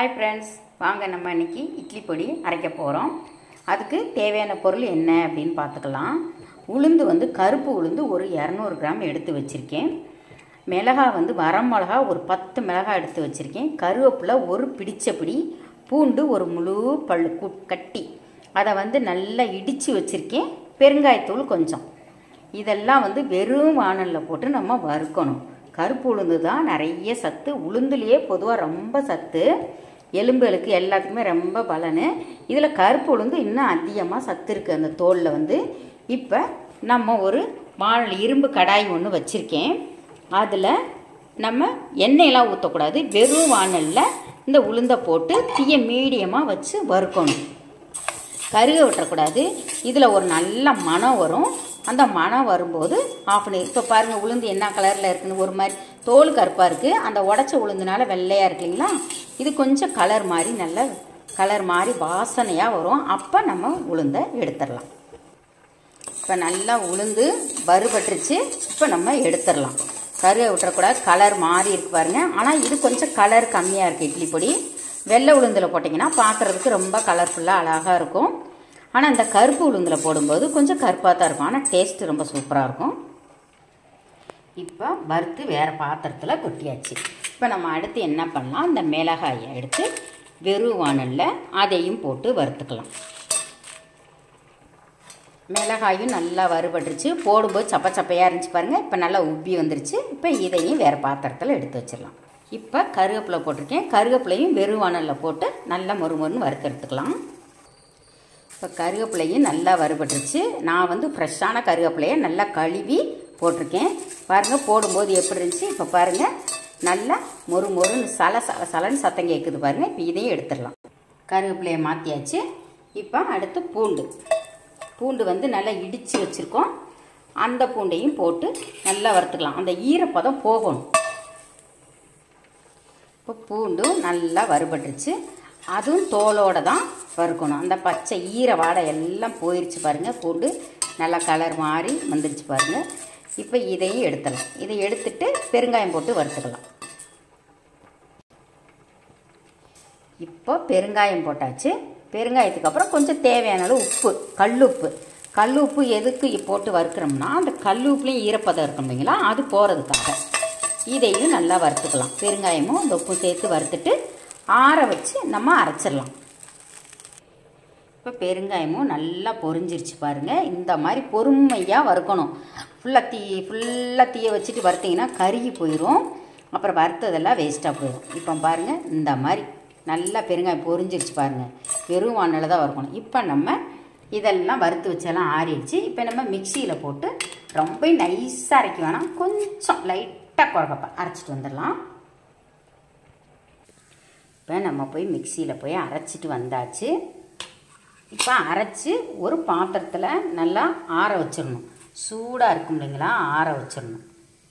hi friends வாங்க நம்ம இன்னைக்கு இட்லி பொடி அரைக்க போகிறோம் அதுக்கு தேவையான பொருள் என்ன அப்படின்னு பார்த்துக்கலாம் உளுந்து வந்து கருப்பு உளுந்து ஒரு இரநூறு கிராம் எடுத்து வச்சுருக்கேன் மிளகா வந்து வரமிளகா ஒரு பத்து மிளகா எடுத்து வச்சுருக்கேன் கருவேப்பிலை ஒரு பிடிச்சபடி பூண்டு ஒரு முழு பல்லு கு கட்டி அதை வந்து நல்லா இடித்து வச்சுருக்கேன் பெருங்காயத்தூள் கொஞ்சம் இதெல்லாம் வந்து வெறும் வானலில் போட்டு நம்ம வறுக்கணும் கருப்பு உளுந்து தான் நிறைய சத்து உளுந்துலேயே பொதுவாக ரொம்ப சத்து எலும்புகளுக்கு எல்லாத்துக்குமே ரொம்ப பலனு இதில் கருப்பு உளுந்து இன்னும் அதிகமாக சத்து இருக்குது அந்த தோலில் வந்து இப்போ நம்ம ஒரு வாழ இரும்பு கடாய் ஒன்று வச்சுருக்கேன் அதில் நம்ம எண்ணெயெல்லாம் ஊற்றக்கூடாது வெறும் வானலில் இந்த உளுந்தை போட்டு தீய மீடியமாக வச்சு வறுக்கணும் கருக விட்டுறக்கூடாது இதில் ஒரு நல்ல மனம் வரும் அந்த மனம் வரும்போது ஆஃப் பண்ணி இப்போ பாருங்கள் உளுந்து என்ன கலரில் இருக்குன்னு ஒரு மாதிரி தோல் கருப்பாக இருக்குது அந்த உடச்ச உளுந்துனால வெள்ளையாக இருக்கு இல்லைங்களா இது கொஞ்சம் கலர் மாதிரி நல்ல கலர் மாதிரி வாசனையாக வரும் அப்போ நம்ம உளுந்தை எடுத்துடலாம் இப்போ நல்லா உளுந்து வறுபட்டுருச்சு இப்போ நம்ம எடுத்துடலாம் கருவை விட்டுறக்கூடாது கலர் மாறி இருக்கு பாருங்க ஆனால் இது கொஞ்சம் கலர் கம்மியாக இருக்குது இட்லி பொடி வெள்ளை உளுந்தில் போட்டிங்கன்னா பார்க்குறதுக்கு ரொம்ப கலர்ஃபுல்லாக அழகாக இருக்கும் ஆனால் இந்த கருப்பு உளுந்தில் போடும்போது கொஞ்சம் கருப்பாக தான் இருக்கும் ஆனால் டேஸ்ட்டு ரொம்ப சூப்பராக இருக்கும் இப்போ வறுத்து வேறு பாத்திரத்தில் கொட்டியாச்சு இப்போ நம்ம அடுத்து என்ன பண்ணலாம் இந்த மிளகாயை எடுத்து வெறும் வானலில் அதையும் போட்டு வறுத்துக்கலாம் மிளகாயும் நல்லா வறுபட்டுருச்சு போடும்போது சப்ப சப்பையாக இருந்துச்சு பாருங்கள் இப்போ நல்லா உப்பி வந்துருச்சு இப்போ இதையும் வேறு பாத்திரத்தில் எடுத்து வச்சிடலாம் இப்போ கருவேப்பிலை போட்டிருக்கேன் கருவேப்பிலையும் வெறும் வானலில் போட்டு நல்லா மொறு மொறுன்னு வறுத்து எடுத்துக்கலாம் இப்போ கருவேப்பிலையும் நல்லா வறுபட்டுருச்சு நான் வந்து ஃப்ரெஷ்ஷான கருவேப்பிலையை நல்லா கழுவி போட்டிருக்கேன் பாருங்கள் போடும்போது எப்படி இருந்துச்சு இப்போ பாருங்கள் நல்லா மொறு மொறுன்னு சல சல சலன்னு சத்தம் கேட்குது பாருங்கள் இப்போ இதையும் எடுத்துடலாம் கருவேப்பிலையை மாற்றியாச்சு இப்போ அடுத்து பூண்டு பூண்டு வந்து நல்லா இடித்து வச்சுருக்கோம் அந்த பூண்டையும் போட்டு நல்லா வறுத்துக்கலாம் அந்த ஈரப்பதம் போகணும் இப்போ பூண்டும் நல்லா வறுபட்டுருச்சு அதுவும் தோலோடு தான் வறுக்கணும் அந்த பச்சை ஈர வாடை எல்லாம் போயிடுச்சு பாருங்கள் பூண்டு நல்லா கலர் மாறி வந்துருச்சு பாருங்கள் இப்போ இதையும் எடுத்துடலாம் இதை எடுத்துட்டு பெருங்காயம் போட்டு வறுத்துக்கலாம் இப்போ பெருங்காயம் போட்டாச்சு பெருங்காயத்துக்கு அப்புறம் கொஞ்சம் தேவையான அளவு உப்பு கல் உப்பு கல் உப்பு எதுக்கு போட்டு வறுக்கிறோம்னா அந்த கல் உப்புலேயும் ஈரப்பதம் இருக்கும் இல்லைங்களா அது போகிறதுக்காக இதையும் நல்லா வறுத்துக்கலாம் பெருங்காயமும் அந்த உப்பு சேர்த்து வறுத்துட்டு ஆற வச்சு நம்ம அரைச்சிடலாம் இப்போ பெருங்காயமும் நல்லா பொரிஞ்சிருச்சு பாருங்கள் இந்த மாதிரி பொறுமையாக வறுக்கணும் ஃபுல்லாக தீ ஃபுல்லாக தீயை வச்சுட்டு வறுத்திங்கன்னா கருகி போயிடும் அப்புறம் வறுத்ததெல்லாம் வேஸ்ட்டாக போயிடும் இப்போ பாருங்கள் இந்த மாதிரி நல்லா பெருங்காயம் பொரிஞ்சிருச்சு பாருங்கள் வெறும் வானலில் தான் வறுக்கணும் இப்போ நம்ம இதெல்லாம் வறுத்து வச்செல்லாம் ஆறிடுச்சு இப்போ நம்ம மிக்சியில் போட்டு ரொம்ப நைஸாக அரைக்க வேணாம் கொஞ்சம் லைட்டாக குறக்கப்பா அரைச்சிட்டு வந்துடலாம் இப்போ நம்ம போய் மிக்சியில் போய் அரைச்சிட்டு வந்தாச்சு இப்போ அரைச்சி ஒரு பாத்திரத்தில் நல்லா ஆற வச்சிடணும் சூடாக இருக்கும் இல்லைங்களா ஆற வச்சிடணும்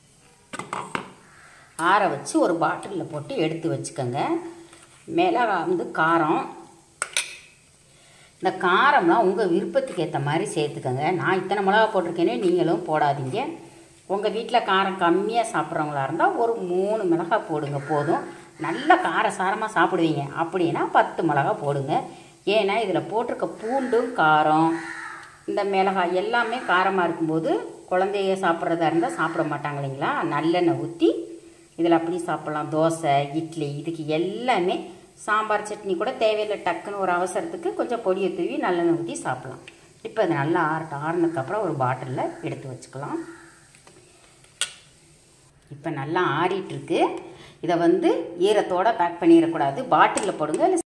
ஆற வச்சு ஒரு பாட்டிலில் போட்டு எடுத்து வச்சுக்கோங்க மிளகா வந்து காரம் இந்த காரம்லாம் உங்கள் விருப்பத்துக்கு ஏற்ற மாதிரி சேர்த்துக்கோங்க நான் இத்தனை மிளகா போட்டிருக்கேனே நீங்களும் போடாதீங்க உங்கள் வீட்டில் காரம் கம்மியாக சாப்பிட்றவங்களா இருந்தால் ஒரு மூணு மிளகா போடுங்க போதும் நல்ல காரசாரமாக சாப்பிடுவீங்க அப்படின்னா பத்து மிளகா போடுங்க ஏன்னா இதில் போட்டிருக்க பூண்டும் காரம் இந்த மிளகாய் எல்லாமே காரமாக இருக்கும்போது குழந்தைய சாப்பிட்றதா இருந்தால் சாப்பிட மாட்டாங்க இல்லைங்களா நல்லெண்ணெய் ஊற்றி இதில் அப்படி சாப்பிட்லாம் தோசை இட்லி இதுக்கு எல்லாமே சாம்பார் சட்னி கூட தேவையில்லை டக்குன்னு ஒரு அவசரத்துக்கு கொஞ்சம் பொடியை தூவி நல்லெண்ணெய் ஊற்றி சாப்பிட்லாம் இப்போ அது நல்லா ஆறட்டும் ஆறினதுக்கப்புறம் ஒரு பாட்டிலில் எடுத்து வச்சுக்கலாம் இப்போ நல்லா ஆறிட்டுருக்கு இதை வந்து ஈரத்தோடு பேக் பண்ணிடக்கூடாது பாட்டிலில் போடுங்க இல்லை